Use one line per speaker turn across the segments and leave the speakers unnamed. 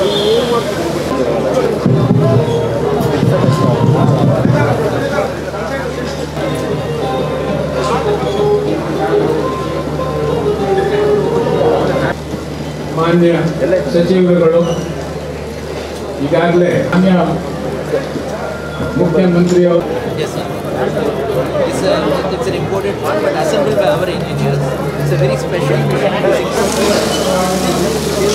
ಮಾನ್ಯ ಸಚಿವರುಗಳು ಈಗಾಗಲೇ ಮಾನ್ಯ ಮುಖ್ಯಮಂತ್ರಿಯವರು
Yes, sir. It's, a, it's an imported part, but assembled by our engineers. It's a very special machine using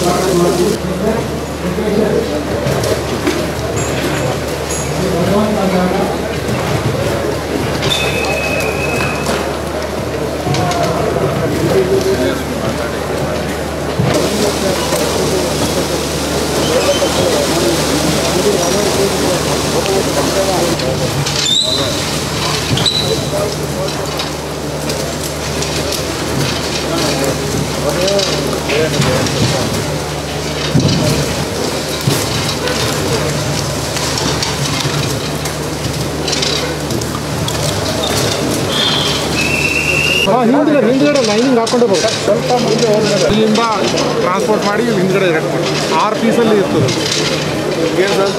ಹಿಂದ್ಗಡೆ ಹಿಂದ್ಗಡೆ ಲೈನಿಂಗ್ ಹಾಕೊಂಡು ಹೋಗಿ ಸ್ವಲ್ಪ ಮುಂದೆ ಹೋಗ್ಬೇಕು ಅಲ್ಲಿಂದ ಟ್ರಾನ್ಸ್ಪೋರ್ಟ್ ಮಾಡಿ ಇಲ್ಲಿ ಹಿಂದ್ಗಡೆ ಇರಕ್ಕೆ ಮಾಡಿ ಆರು ಪೀಸಲ್ಲಿ ಇರ್ತದೆ ಏನು ಸರ್